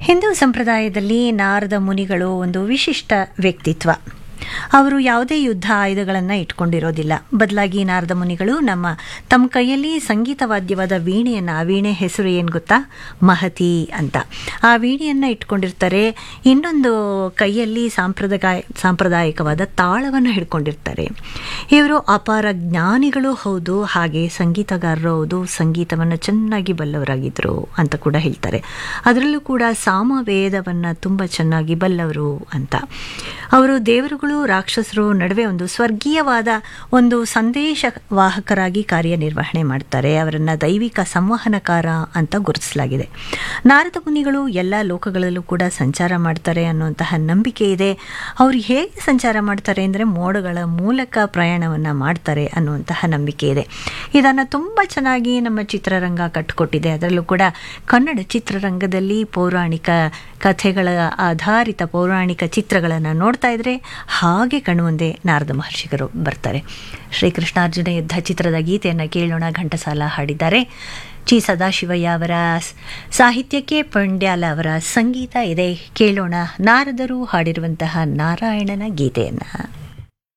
ಹಿಂದೂ ಸಂಪ್ರದಾಯದಲ್ಲಿ ನಾರದ ಮುನಿಗಳು ಒಂದು ವಿಶಿಷ್ಟ ವ್ಯಕ್ತಿತ್ವ ಅವರು ಯಾವುದೇ ಯುದ್ಧ ಆಯುಧಗಳನ್ನು ಇಟ್ಕೊಂಡಿರೋದಿಲ್ಲ ಬದಲಾಗಿ ನಾರದ ಮುನಿಗಳು ನಮ್ಮ ತಮ್ಮ ಕೈಯಲ್ಲಿ ಸಂಗೀತ ವಾದ್ಯವಾದ ವೀಣೆಯನ್ನು ಆ ವೀಣೆ ಹೆಸರು ಏನು ಗೊತ್ತಾ ಮಹತಿ ಅಂತ ಆ ವೀಣೆಯನ್ನು ಇಟ್ಕೊಂಡಿರ್ತಾರೆ ಇನ್ನೊಂದು ಕೈಯಲ್ಲಿ ಸಾಂಪ್ರದಾಯ ಸಾಂಪ್ರದಾಯಿಕವಾದ ತಾಳವನ್ನು ಹಿಡ್ಕೊಂಡಿರ್ತಾರೆ ಇವರು ಅಪಾರ ಜ್ಞಾನಿಗಳು ಹೌದು ಹಾಗೆ ಸಂಗೀತಗಾರರು ಹೌದು ಸಂಗೀತವನ್ನು ಚೆನ್ನಾಗಿ ಬಲ್ಲವರಾಗಿದ್ದರು ಅಂತ ಕೂಡ ಹೇಳ್ತಾರೆ ಅದರಲ್ಲೂ ಕೂಡ ಸಾಮವೇದವನ್ನು ತುಂಬ ಚೆನ್ನಾಗಿ ಬಲ್ಲವರು ಅಂತ ಅವರು ದೇವರುಗಳು ರಾಕ್ಷಸರು ನಡುವೆ ಒಂದು ಸ್ವರ್ಗೀಯವಾದ ಒಂದು ಸಂದೇಶ ವಾಹಕರಾಗಿ ಕಾರ್ಯನಿರ್ವಹಣೆ ಮಾಡ್ತಾರೆ ಅವರನ್ನು ದೈವಿಕ ಸಂವಹನಕಾರ ಅಂತ ಗುರುತಿಸಲಾಗಿದೆ ನಾರದ ಮುನಿಗಳು ಎಲ್ಲ ಲೋಕಗಳಲ್ಲೂ ಕೂಡ ಸಂಚಾರ ಮಾಡ್ತಾರೆ ಅನ್ನುವಂತಹ ನಂಬಿಕೆ ಇದೆ ಅವರು ಹೇಗೆ ಸಂಚಾರ ಮಾಡ್ತಾರೆ ಅಂದರೆ ಮೋಡಗಳ ಮೂಲಕ ಪ್ರಯಾಣವನ್ನು ಮಾಡ್ತಾರೆ ಅನ್ನುವಂತಹ ನಂಬಿಕೆ ಇದೆ ಇದನ್ನು ತುಂಬ ಚೆನ್ನಾಗಿ ನಮ್ಮ ಚಿತ್ರರಂಗ ಕಟ್ಟಿಕೊಟ್ಟಿದೆ ಅದರಲ್ಲೂ ಕೂಡ ಕನ್ನಡ ಚಿತ್ರರಂಗದಲ್ಲಿ ಪೌರಾಣಿಕ ಕಥೆಗಳ ಆಧಾರಿತ ಪೌರಾಣಿಕ ಚಿತ್ರಗಳನ್ನು ನೋಡ್ತಾ ಇದ್ರೆ ಹಾಗೆ ಕಣ್ಮುಂದೆ ನಾರದ ಮಹರ್ಷಿಗರು ಬರ್ತಾರೆ ಶ್ರೀಕೃಷ್ಣಾರ್ಜುನ ಯುದ್ಧ ಚಿತ್ರದ ಗೀತೆಯನ್ನು ಕೇಳೋಣ ಘಂಟಸಾಲ ಹಾಡಿದ್ದಾರೆ ಚಿ ಸದಾಶಿವಯ್ಯ ಅವರ ಸಾಹಿತ್ಯಕ್ಕೆ ಪಂಡ್ಯಾಲ ಅವರ ಸಂಗೀತ ಇದೆ ಕೇಳೋಣ ನಾರದರು ಹಾಡಿರುವಂತಹ ನಾರಾಯಣನ ಗೀತೆಯನ್ನು